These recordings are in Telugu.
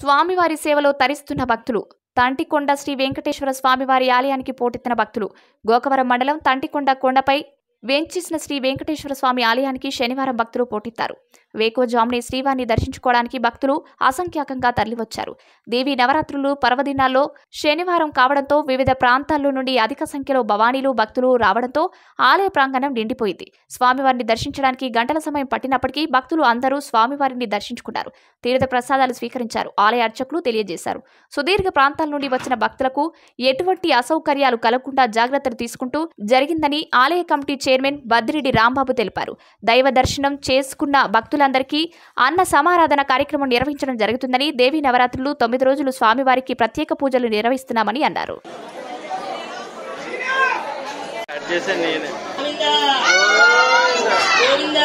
స్వామివారి సేవలో తరిస్తున్న భక్తులు తంటికొండ శ్రీ వెంకటేశ్వర స్వామివారి ఆలయానికి పోటెత్తిన భక్తులు గోకవరం మండలం తంటికొండ కొండపై వేంచేసిన శ్రీ వెంకటేశ్వర స్వామి ఆలయానికి శనివారం భక్తులు పోటెత్తారు వేకోజాముని శ్రీవారిని దర్శించుకోవడానికి భక్తులు అసంఖ్యాకంగా తరలివచ్చారు దేవి నవరాత్రులు పర్వదినాల్లో శనివారం కావడంతో వివిధ ప్రాంతాల్లో నుండి అధిక సంఖ్యలో భవానీలు భక్తులు రావడంతో ఆలయ ప్రాంగణం నిండిపోయింది స్వామివారిని దర్శించడానికి గంటల సమయం పట్టినప్పటికీ భక్తులు అందరూ స్వామివారిని దర్శించుకున్నారు తీర్థ ప్రసాదాలు స్వీకరించారు ఆలయ అర్చకులు తెలియజేశారు సుదీర్ఘ ప్రాంతాల నుండి వచ్చిన భక్తులకు ఎటువంటి అసౌకర్యాలు కలగకుండా జాగ్రత్తలు తీసుకుంటూ జరిగిందని ఆలయ కమిటీ చైర్మన్ బద్రిడి రాంబాబు తెలిపారు దైవ దర్శనం చేసుకున్న భక్తులందరికీ అన్న సమారాధన కార్యక్రమం నిర్వహించడం జరుగుతుందని దేవీ నవరాత్రులు తొమ్మిది రోజులు స్వామివారికి ప్రత్యేక పూజలు నిర్వహిస్తున్నామని అన్నారు కట్ చేసే నేనే గోవింద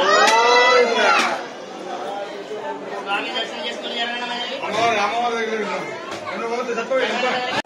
స్వామి దర్శనం చేసుకుని జరగడం అనేది అమ్మవారు అమ్మవారి దగ్గర ఉన్నాం. ఎన్నో పోతే తక్కువ ఎంత?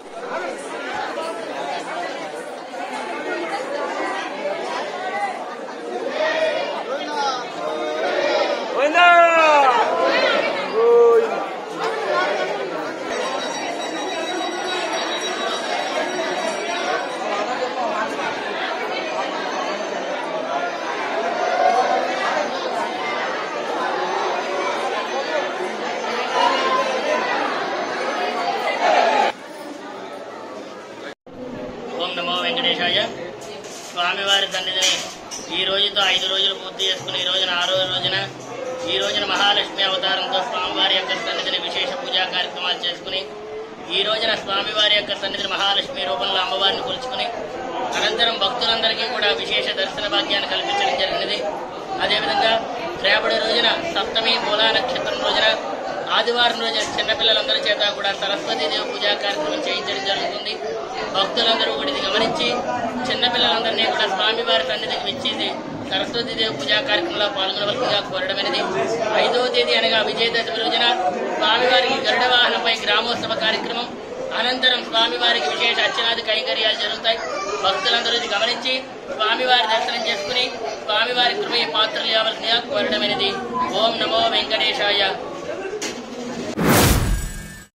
ఓం నమో వెంకటేశాయ స్వామివారి సన్నిధిని ఈ రోజుతో ఐదు రోజులు పూర్తి చేసుకుని ఈ రోజున ఆరో రోజున ఈ రోజున మహాలక్ష్మి అవతారంతో స్వామివారి యొక్క సన్నిధిని విశేష పూజా కార్యక్రమాలు చేసుకుని ఈ రోజున స్వామివారి యొక్క సన్నిధిని మహాలక్ష్మి రూపంలో అమ్మవారిని కొలుచుకుని అనంతరం భక్తులందరికీ కూడా విశేష దర్శన భాగ్యాన్ని కల్పించడం జరిగినది అదేవిధంగా రేపటి రోజున సప్తమి మూలా నక్షత్రం రోజున ఆదివారం రోజున చిన్నపిల్లలందరి చేత కూడా సరస్వతీదేవి పూజా కార్యక్రమం చేయించడం జరుగుతుంది భక్తులందరూ కూడా ఇది గమనించి చిన్నపిల్లలందరినీ కూడా స్వామివారి సన్నిధికి విచ్చేసి సరస్వతీదేవి పూజా కార్యక్రమంలో పాల్గొనవలసిందిగా కోరడమైనది ఐదవ తేదీ అనగా విజయదశమి రోజున స్వామివారికి గరుడ వాహనంపై గ్రామోత్సవ కార్యక్రమం అనంతరం స్వామివారికి విశేష అర్చనాది కైంకర్యాలు జరుగుతాయి భక్తులందరూ ఇది గమనించి స్వామివారి దర్శనం చేసుకుని స్వామివారి కృపయ పాత్రలు ఇవ్వవలసిందిగా కోరడమైనది ఓం నమో వెంకటేశాయ